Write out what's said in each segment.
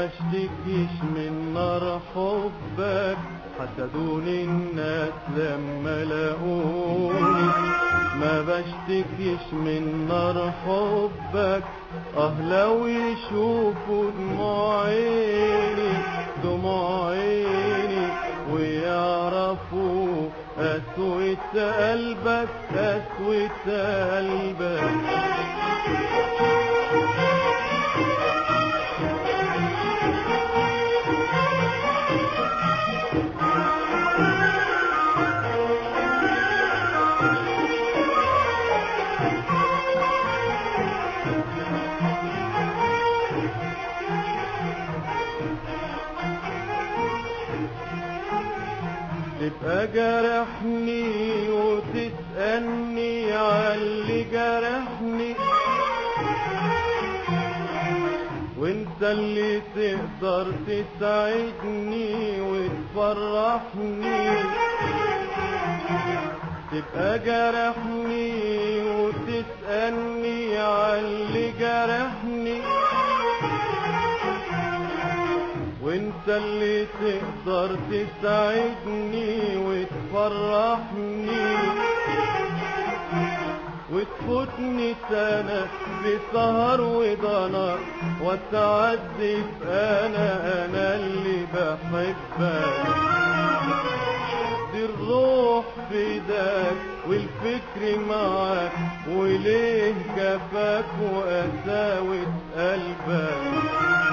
بشتكيش من نار حبك حسدوني الناس لما لقوني ما بشتكيش من نار حبك اه لو يشوفوا دموع عيني دموع عيني ويعرفوا قسوة قلبك قسوة قلبك تبقى جرحني وتسألني عاللي جرحني وانت اللي تقدر تساعدني وتفرحني تبقى جرحني وتسألني عاللي جرحني وانت اللي تقدر تساعدني وتفرحني وتفوتني سنة بسهر وضنا وتعدي في انا انا اللي بحبك دي الروح في ايدك والفكر معاك وليه جفاك وقساوة قلبك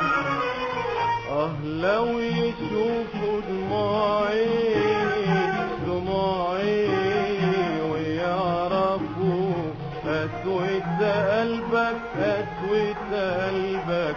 اه لو يشوفوا دموع عيني دموع عيني ويعرفوا قسوة قلبك قسوة قلبك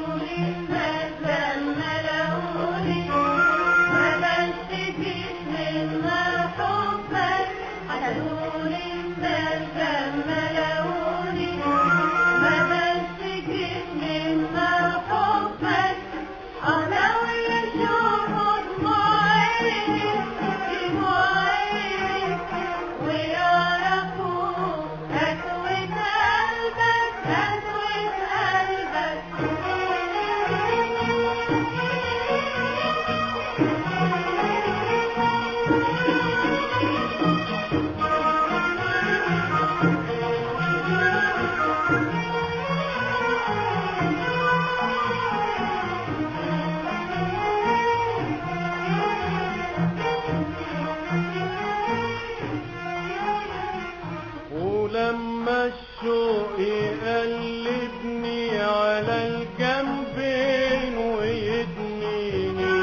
ولما الشوق يقلبني على الجنبين ويدنيني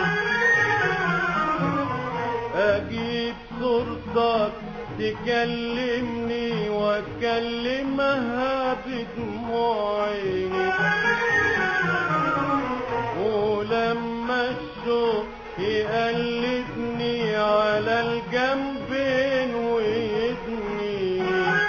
اجيب صورتك تكلمني واكلمها بدموع عيني ولما الشوق يقلبني على الجنبين ويدنيني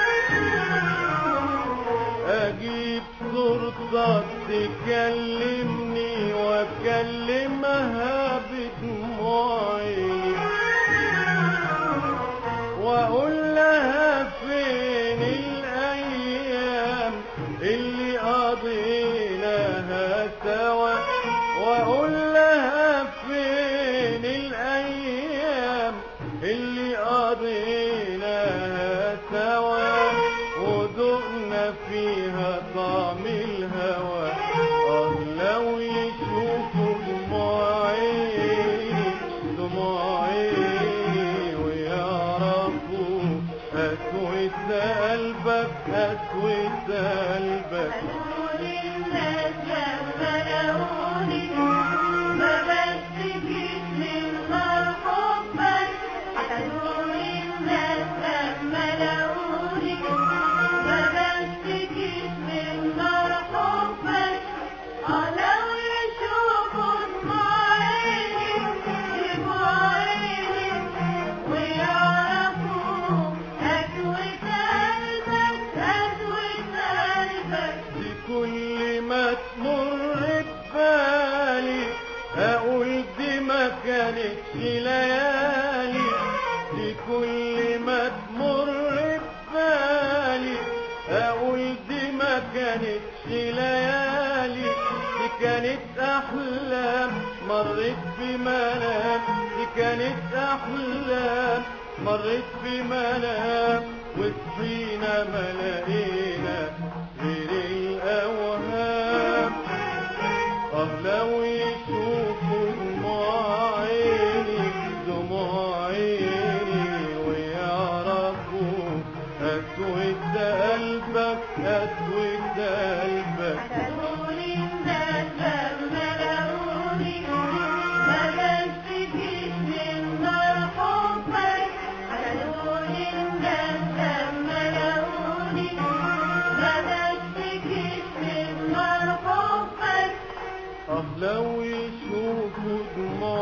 اجيب صورتك تكلمني واكلمها بدموعي واقول لها فين الايام اللي قضيناها سوا واقول لها فين الايام اللي قضيناها سوا وذقنا فيها طعم الهوى اه لو يشوفوا دموع عيني دموع عيني ويعرفوا قسوة قلبك قسوة قلبك ما بشتكيش من نار حبك حسدوني الناس أحلام مرت في منام دي كانت أحلام مرت في منام وصحينا ما لقينا غير الأوهام اه لو يشوفوا دموع عيني دموع عيني ويعرفوا أسود قلبك أسود قلبك قتلوني الناس لما لقوني ما بشتكيش من نار حبك قتلوني الناس لما لقوني ما بشتكيش من نار حبك اه لو يشوفوا دموع